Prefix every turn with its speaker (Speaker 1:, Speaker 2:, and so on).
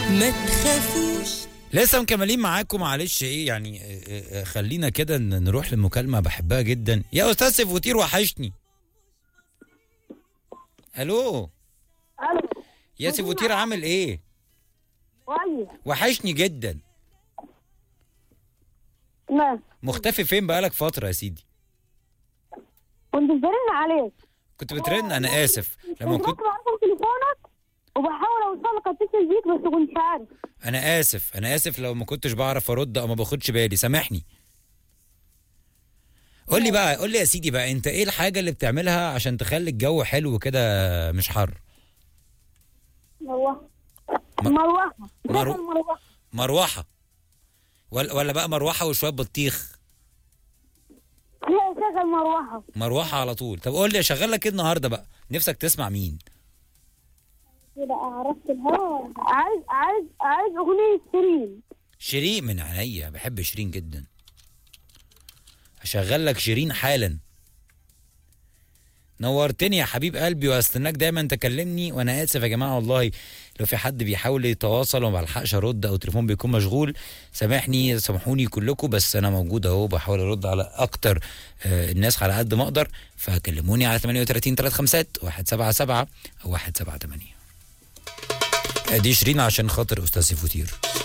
Speaker 1: ما تخافوش
Speaker 2: لسه مكملين معاكم معلش ايه يعني آه، آه، آه، خلينا كده ن- نروح لمكالمه بحبها جدا يا استاذ سيفوتير وحشني الو
Speaker 3: الو
Speaker 2: يا سيفوتير عامل ايه
Speaker 3: كويس
Speaker 2: وحشني جدا
Speaker 3: تمام
Speaker 2: مختفي فين بقالك فتره يا سيدي
Speaker 3: كنت برن عليك
Speaker 2: كنت بترن انا اسف لما
Speaker 3: كنت
Speaker 2: كنت
Speaker 3: بعرف تليفونك وبحاول اوصلك اتصل بيك بس كنت عارف
Speaker 2: انا اسف انا اسف لو ما كنتش بعرف ارد او ما باخدش بالي سامحني قول لي بقى قول لي يا سيدي بقى انت ايه الحاجه اللي بتعملها عشان تخلي الجو حلو كده مش حر
Speaker 3: مروحه
Speaker 2: م-
Speaker 3: مروحه
Speaker 2: مرو-
Speaker 3: دخل مروحه
Speaker 2: مروحه ولا ولا بقى مروحه وشويه بطيخ
Speaker 3: لا شغل مروحه
Speaker 2: مروحه على طول طب قول لي اشغل لك ايه النهارده بقى نفسك تسمع مين
Speaker 3: كده عرفت الهوا عايز عايز عايز اغنيه شيرين
Speaker 2: شيرين من عينيا بحب شيرين جدا اشغل لك شيرين حالا نورتني يا حبيب قلبي واستناك دايما تكلمني وانا اسف يا جماعه والله لو في حد بيحاول يتواصل وما بلحقش ارد او التليفون بيكون مشغول سامحني سامحوني كلكم بس انا موجود اهو بحاول ارد على اكتر آه، الناس على قد ما اقدر فكلموني على 38 35 177 او 178 دي شيرين عشان خاطر استاذ فوتير